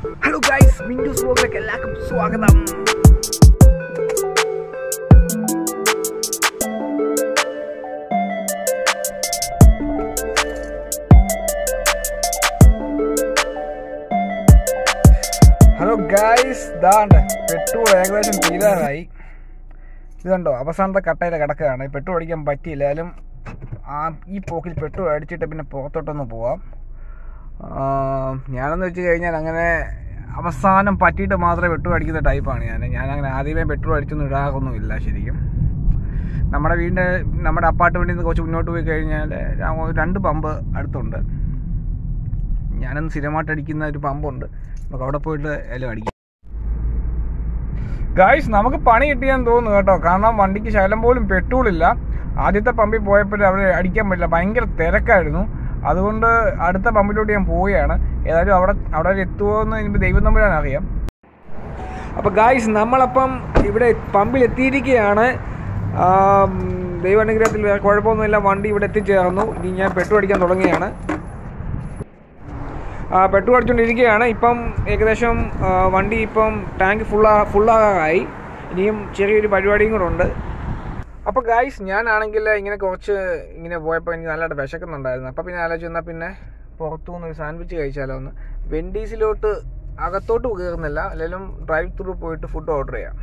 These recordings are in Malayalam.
ഹലോ ഗൈസ് മിൻഡൂസ് വ്ലോഗിലേക്ക് എല്ലാവർക്കും സ്വാഗതം ഹലോ ഗൈസ് ദാണ്ട് പെട്രോൾ ഏകദേശം തീരാറായി ഇത് കണ്ടോ അവസാനത്തെ കട്ടയിൽ കിടക്കുകയാണ് പെട്രോൾ അടിക്കാൻ പറ്റിയില്ല എന്നാലും ആ ഈ പോക്കിൽ പെട്രോൾ അടിച്ചിട്ട് പിന്നെ പുറത്തോട്ടൊന്ന് പോവാം ആ, ഞാനെന്ന് വെച്ച് കഴിഞ്ഞാൽ അങ്ങനെ അവസാനം പറ്റിയിട്ട് മാത്രമേ പെട്രോൾ അടിക്കുന്ന ടൈപ്പാണ് ഞാൻ ഞാൻ അങ്ങനെ ആദ്യമേ പെട്രോൾ അടിച്ചൊന്നും ഇടാറൊന്നുമില്ല ശരിക്കും നമ്മുടെ വീടിൻ്റെ നമ്മുടെ അപ്പാർട്ട്മെൻറ്റിൽ നിന്ന് കുറച്ച് മുന്നോട്ട് പോയി കഴിഞ്ഞാൽ ര- രണ്ട് പമ്പ് അടുത്തുണ്ട് ഞാനൊന്ന് സ്ഥിരമായിട്ട് അടിക്കുന്ന ഒരു പമ്പുണ്ട് നമുക്ക് അവിടെ പോയിട്ട് എല്ലാം അടിക്കാം ഗായ്സ് നമുക്ക് പണി കിട്ടിയെന്ന് തോന്നുന്നു കേട്ടോ കാരണം വണ്ടിക്ക് ശകലം പോലും പെട്രോൾ ഇല്ല ആദ്യത്തെ പമ്പിൽ പോയപ്പോൾ അവിടെ അടിക്കാൻ പറ്റില്ല ഭയങ്കര തിരക്കായിരുന്നു അതുകൊണ്ട് അടുത്ത പമ്പിലോട്ട് ഞാൻ പോവുകയാണ് ഏതായാലും അവിടെ അവിടെ വരെ എത്തുമോ എന്ന് എനിക്ക് ദൈവം തമ്മിലാണ് അറിയാം അപ്പോൾ ഗായ്സ് നമ്മളപ്പം ഇവിടെ പമ്പിൽ എത്തിയിരിക്കുകയാണ് ആം, ദൈവാനുഗ്രഹത്തിൽ വേറെ കുഴപ്പമൊന്നുമില്ല വണ്ടി ഇവിടെ എത്തിച്ചേർന്നു ഇനി ഞാൻ പെട്രോൾ അടിക്കാൻ തുടങ്ങുകയാണ് ആ, പെട്രോൾ അടിച്ചുകൊണ്ടിരിക്കുകയാണ് ഇപ്പം ഏകദേശം ആ, വണ്ടി ഇപ്പം ടാങ്ക് ഫുള്ളാ ഫുള്ളാകാറായി ഇനിയും ചെറിയൊരു പരിപാടിയും കൂടെ ഉണ്ട് അപ്പോൾ ഗായ്സ് ഞാനാണെങ്കിൽ ഇങ്ങനെ കുറച്ച് ഇങ്ങനെ പോയപ്പോൾ എനിക്ക് നല്ലതായിട്ട് വിശക്കുന്നുണ്ടായിരുന്നു അപ്പോൾ പിന്നെ ആലോചിച്ച് എന്നാൽ പിന്നെ പുറത്തു നിന്ന് ഒരു സാൻഡ്വിച്ച് കഴിച്ചാലോ എന്ന് വെൻഡീസിലോട്ട് അകത്തോട്ട് കയറുന്നില്ല അല്ലെങ്കിൽ ഡ്രൈവ് ത്രൂ പോയിട്ട് ഫുഡ് ഓർഡർ ചെയ്യാം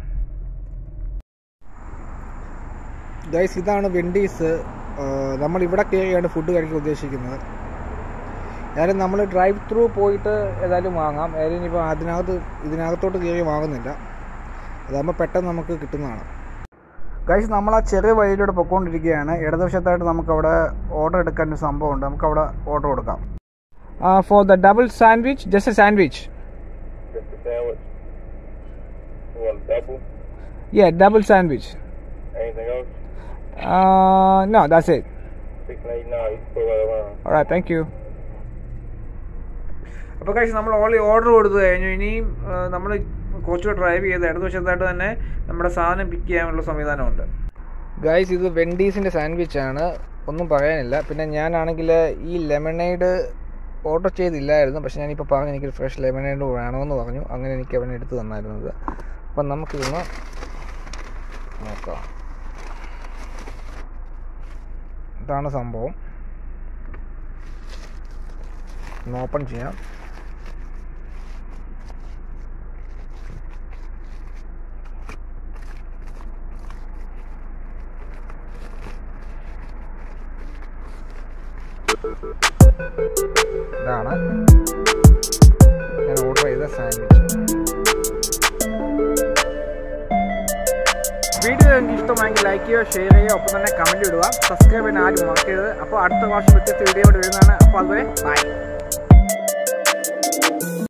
ഗൈസ് ഇതാണ് വെൻഡീസ് നമ്മൾ ഇവിടെ കയറിയാണ് ഫുഡ് കഴിക്കാൻ ഉദ്ദേശിക്കുന്നത് ഏതായാലും നമ്മൾ ഡ്രൈവ് ത്രൂ പോയിട്ട് ഏതായാലും വാങ്ങാം ഏതായാലും ഇനിയിപ്പോൾ അതിനകത്ത് ഇതിനകത്തോട്ട് കയറി വാങ്ങുന്നില്ല അതാകുമ്പോൾ പെട്ടെന്ന് നമുക്ക് കിട്ടുന്നതാണ് ഗൈസ് നമ്മൾ ആ ചെറിയ വഴിയിലൂടെ പൊയ്ക്കൊണ്ടിരിക്കുകയാണ് ഇടതുവശത്തായിട്ട് നമുക്ക് അവിടെ ഓർഡർ എടുക്കാൻ ഒരു സംഭവമുണ്ട് നമുക്ക് അവിടെ ഓർഡർ കൊടുക്കാം for the double sandwich just a sandwich Just a sandwich. You want a double? Yeah double sandwich Anything else? No that's it Six and eight nine. You can put right around. Alright, thank you. അപ്പോൾ കഴിച്ച് നമ്മൾ ഓൾറെഡി ഓർഡർ കൊടുത്തു കഴിഞ്ഞു ഇനിയും നമ്മൾ കുറച്ചുകൂടെ ഡ്രൈവ് ചെയ്ത് ഇടതുവശത്തായിട്ട് തന്നെ നമ്മുടെ സാധനം പിക്ക് ചെയ്യാനുള്ള സംവിധാനമുണ്ട് ഗൈസ് ഇത് വെൻഡീസിൻ്റെ സാൻഡ്വിച്ച് ആണ് ഒന്നും പറയാനില്ല പിന്നെ ഞാനാണെങ്കിൽ ഈ ലെമണൈഡ് ഓർഡർ ചെയ്തില്ലായിരുന്നു പക്ഷെ ഞാനിപ്പോൾ പറഞ്ഞു എനിക്ക് ഫ്രഷ് ലെമണൈഡ് വേണമെന്ന് പറഞ്ഞു അങ്ങനെ എനിക്ക് അവനെ എടുത്ത് തന്നായിരുന്നത് അപ്പം നമുക്കിതൊന്ന് നോക്കാം ഇതാണ് സംഭവം ഒന്ന് ഓപ്പൺ ചെയ്യാം ഇതാണ് ഞാൻ ഓർഡർ ചെയ്ത സാൻഡ്വിച്ച് വീഡിയോ എനിക്ക് ഇഷ്ടമായെങ്കിൽ ലൈക്ക് ചെയ്യുക ഷെയർ ചെയ്യുക ഒപ്പം തന്നെ കമൻറ്റ് ഇടുക സബ്സ്ക്രൈബ് ചെയ്യാൻ ആരും മറക്കരുത് അപ്പോൾ അടുത്ത പ്രാവശ്യം വ്യത്യസ്ത വീഡിയോ വരുന്നതാണ് അപ്പോൾ അതുവരെ ബൈ